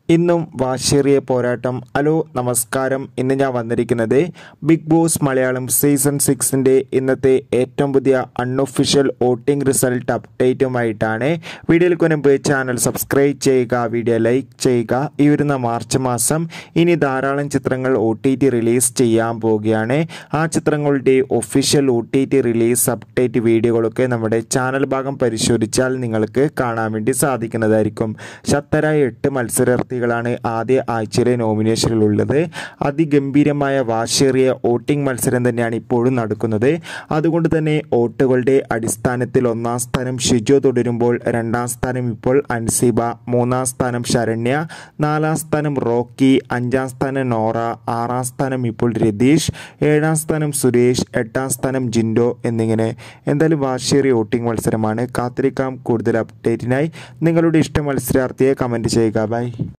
ഇന്നും വാശേറിയ പോരാട്ടം ഹലോ നമസ്കാരം ഇന്ന് ഞാൻ വന്നിരിക്കുന്നത് ബിഗ് ബോസ് മലയാളം സീസൺ സിക്സിൻ്റെ ഇന്നത്തെ ഏറ്റവും പുതിയ അൺഒഫീഷ്യൽ വോട്ടിംഗ് റിസൾട്ട് അപ്ഡേറ്റുമായിട്ടാണ് വീഡിയോയിൽ മുൻപ് ചാനൽ സബ്സ്ക്രൈബ് ചെയ്യുക വീഡിയോ ലൈക്ക് ചെയ്യുക ഈ വരുന്ന മാർച്ച് മാസം ഇനി ധാരാളം ചിത്രങ്ങൾ ഒ ടി ടി റിലീസ് ചെയ്യാൻ പോവുകയാണ് ആ ചിത്രങ്ങളുടെ official O T T release update വീഡിയോകളൊക്കെ നമ്മുടെ ചാനൽ ഭാഗം പരിശോധിച്ചാൽ നിങ്ങൾക്ക് കാണാൻ വേണ്ടി സാധിക്കുന്നതായിരിക്കും ശക്തരായ എട്ട് മത്സരാർത്ഥികളാണ് ആദ്യ ആഴ്ചയിലെ നോമിനേഷനിലുള്ളത് അതിഗംഭീരമായ വാശേറിയ വോട്ടിംഗ് മത്സരം തന്നെയാണ് ഇപ്പോഴും നടക്കുന്നത് അതുകൊണ്ട് തന്നെ വോട്ടുകളുടെ അടിസ്ഥാനത്തിൽ ഒന്നാം സ്ഥാനം ഷിജോ തുടരുമ്പോൾ രണ്ടാം സ്ഥാനം ഇപ്പോൾ അൻസിബ മൂന്നാം സ്ഥാനം ശരണ്യ നാലാം സ്ഥാനം റോക്കി അഞ്ചാം സ്ഥാനം നോറ ആറാം സ്ഥാനം ഇപ്പോൾ രതീഷ് ഏഴാം സ്ഥാനം സുരേഷ് എട്ടാം സ്ഥാനം ജിൻഡോ എന്നിങ്ങനെ എന്തായാലും വാശേറിയ വോട്ടിംഗ് മത്സരമാണ് കാത്തിരിക്കാം കൂടുതൽ അപ്ഡേറ്റിനായി നിങ്ങളുടെ ഇഷ്ട മത്സരാർത്ഥിയെ കമൻറ്റ് ചെയ്യുക ബൈ